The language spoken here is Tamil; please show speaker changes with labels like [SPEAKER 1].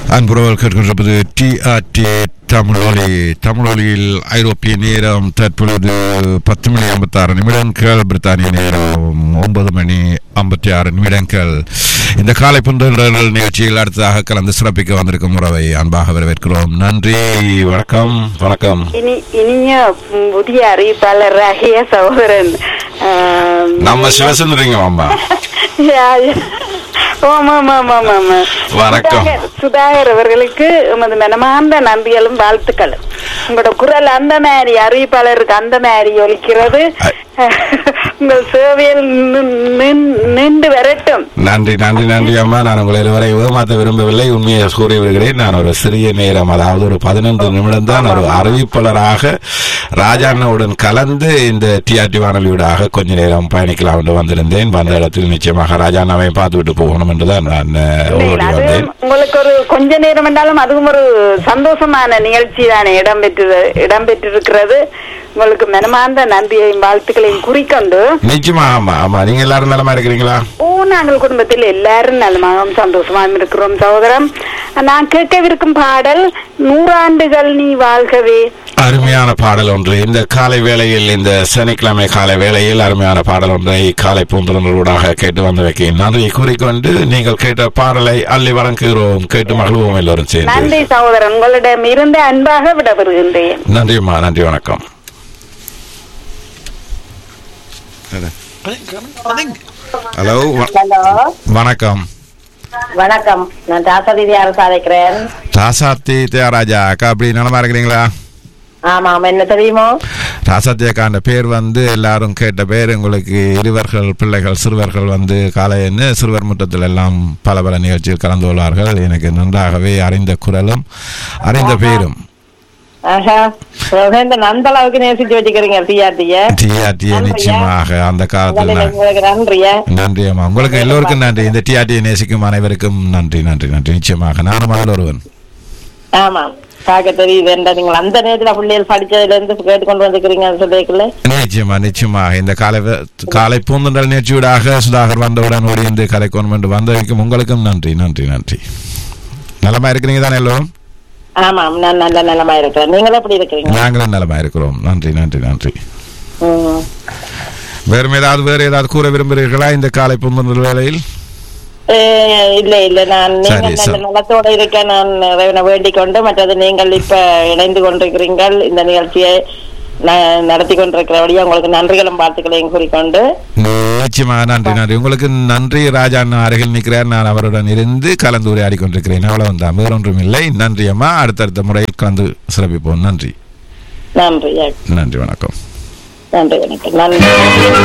[SPEAKER 1] அன்புறவர்கள் கேட்கின்றபோது டிஆர்டி தமிழொலி தமிழொலியில் ஐரோப்பிய நேரம் தற்பொழுது பத்து மணி ஐம்பத்தாறு நிமிடங்கள் பிரித்தானிய நேரம் ஒன்பது மணி ஐம்பத்தி ஆறு நிமிடங்கள் இந்த காலை புன்றல் நிகழ்ச்சியில் அடுத்ததாக கலந்து சிறப்பிக்க வந்திருக்கும் உறவை அன்பாக வரவேற்கிறோம் நன்றி வணக்கம் வணக்கம்
[SPEAKER 2] இனி இனிய ம், புதிய அறிவிப்பாளராகிய சகோதரன் ஆம்,
[SPEAKER 1] நம்ம சிவசுந்தரிங்க அம்மா
[SPEAKER 2] யா, யா. ஆமா, ஆமா, ஆமா, ஆமா, ஆமா.
[SPEAKER 1] வணக்கம்.
[SPEAKER 2] சுதாகர், சுதாகர் அவர்களுக்கு எமது மனமார்ந்த நன்றிகளும் வாழ்த்துக்களும் உங்களோட குரல் அந்த மாதிரி அறிவிப்பாளருக்கு அந்த மாதிரி ஒலிக்கிறது உங்கள் சேவையில் நின்- நின்- நின்று வரட்டும்
[SPEAKER 1] நன்றி நன்றி நன்றி அம்மா நான் உங்களை இதுவரை ஏமாற்ற விரும்பவில்லை உண்மையை கூறி வருகிறேன் நான் ஒரு சிறிய நேரம் அதாவது ஒரு பதினைந்து நிமிடம் தான் ஒரு அறிவிப்பாளராக ராஜாண்ணவுடன் கலந்து இந்த டிஆர்டி வானொலியூடாக கொஞ்ச நேரம் பயணிக்கலாம் என்று வந்திருந்தேன் வந்த இடத்தில் நிச்சயமாக ராஜாண்ணாவை பார்த்துவிட்டு போகணும் என்றுதான் நான் அஹ், ஓடி
[SPEAKER 2] இல்லைங்களா? அது
[SPEAKER 1] வந்தேன்
[SPEAKER 2] உங்களுக்கு ஒரு கொஞ்ச நேரம் என்றாலும் அதுவும் ஒரு சந்தோஷமான நிகழ்ச்சி தானே இடம்பெற்று இடம்பெற்றிருக்கிறது உங்களுக்கு மனமார்ந்த நன்றியையும் வாழ்த்துக்களையும் குறிக்கொண்டு
[SPEAKER 1] நிச்சயமா ஆமா ஆமா நீங்க எல்லாரும் நலமா இருக்கிறீங்களா
[SPEAKER 2] ஓ நாங்கள் குடும்பத்தில் எல்லாரும் நலமாகவும் சந்தோஷமாகவும் இருக்கிறோம் சகோதரம் நான் கேட்கவிருக்கும் பாடல் நூறாண்டுகள் நீ வாழ்கவே
[SPEAKER 1] அருமையான பாடல் ஒன்று இந்த காலை வேளையில் இந்த சனிக்கிழமை காலை வேளையில் அருமையான பாடல் ஒன்றை காலை பூந்தொடர்களூடாக கேட்டு வந்து வைக்க நன்றியை கூறிக்கொண்டு நீங்கள் கேட்ட பாடலை அள்ளி வழங்குகிறோம் கேட்டு மகிழ்வோம் எல்லோரும் சேர்ந்து
[SPEAKER 2] நன்றி சகோதரன் உங்களிடம் இருந்து அன்பாக விடப்பெறுகின்றேன்
[SPEAKER 1] நன்றிம்மா நன்றி வணக்கம் ஹலோ
[SPEAKER 3] ஹலோ
[SPEAKER 1] வணக்கம்
[SPEAKER 3] வணக்கம் நான் தாசதிதி அரசு அழைக்கிறேன்
[SPEAKER 1] ராசாத்தி தியாகராஜா அக்கா அப்படி நலமா இருக்கிறீங்களா
[SPEAKER 3] ஆமாம் என்ன தெரியுமோ
[SPEAKER 1] ராசாத்தி அக்கா அந்த பேர் வந்து எல்லாரும் கேட்ட பேர் உங்களுக்கு இருவர்கள் பிள்ளைகள் சிறுவர்கள் வந்து காலையின்னு சிறுவர் முற்றத்தில் எல்லாம் பல பல நிகழ்ச்சியில் கலந்து கொள்வார்கள் எனக்கு நன்றாகவே அறிந்த குரலும் அறிந்த பேரும்
[SPEAKER 3] ஆஹா இந்த நந்த அளவுக்கு நேசிச்சு வச்சுக்கிறீங்க டிஆர்டிய
[SPEAKER 1] டிஆர்டிஏ நிச்சயமாக அந்த காலத்தில் நான்
[SPEAKER 3] உங்களுக்கு நன்றிய
[SPEAKER 1] நன்றி அம்மா உங்களுக்கு எல்லோருக்கும் நன்றி இந்த டிஆர்டியை நேசிக்கும் அனைவருக்கும் நன்றி நன்றி நன்றி நிச்சயமாக நானும் அதில் ஒருவன்
[SPEAKER 3] ஆமாம் பார்க்க தெரியுது என்ற நீங்கள் அந்த நேரத்துல பிள்ளைகள் படிச்சதுல இருந்து கேட்டுக்கொண்டு வந்துக்கிறீங்க சொல்லிக்கல
[SPEAKER 1] நிச்சயமா நிச்சயமாக இந்த காலை வே- காலை பூந்தண்டல் நிகழ்ச்சியூடாக சுதாகர் வந்தவுடன் ஓடி இந்த கலை கொண்டு வந்தவைக்கும் உங்களுக்கும் நன்றி நன்றி நன்றி நலமா இருக்கிறீங்க தானே எல்லோரும்
[SPEAKER 3] ஆமாம் நான் நல்ல நிலமா இருக்கிறேன் நீங்களும் எப்படி இருக்கிறீங்க
[SPEAKER 1] நாங்களும் நலமா இருக்கிறோம் நன்றி நன்றி நன்றி
[SPEAKER 3] ம்.
[SPEAKER 1] வேறு ஏதாவது வேறு ஏதாவது கூற விரும்புகிறீர்களா இந்த காலை பூந்தண்டல் வேளையில்
[SPEAKER 3] ஏ, இல்ல இல்ல நான்
[SPEAKER 1] சரி,
[SPEAKER 3] நீங்கள் நல்ல
[SPEAKER 1] சரி.
[SPEAKER 3] நலத்தோட இருக்க நான் இறைவனை வேண்டிக் கொண்டு மற்றது நீங்கள் இப்ப இணைந்து கொண்டிருக்கிறீர்கள் இந்த நிகழ்ச்சியை ந- நடத்தி கொண்டிருக்கிறபடியா உங்களுக்கு நன்றிகளும் வாழ்த்துக்களையும் கூறிக்கொண்டு
[SPEAKER 1] நிச்சயமாக நன்றி நன்றி உங்களுக்கு நன்றி ராஜா அண்ணா அருகில் நிற்கிறார் நான் அவருடன் இருந்து கலந்து உரையாடி கொண்டிருக்கிறேன் அவ்வளவு தான் வேறொன்றும் இல்லை நன்றி அம்மா அடுத்தடுத்த முறையில் கலந்து சிறப்பிப்போம் நன்றி
[SPEAKER 3] நன்றி
[SPEAKER 1] நன்றி வணக்கம்
[SPEAKER 3] நன்றி வணக்கம் நன்றி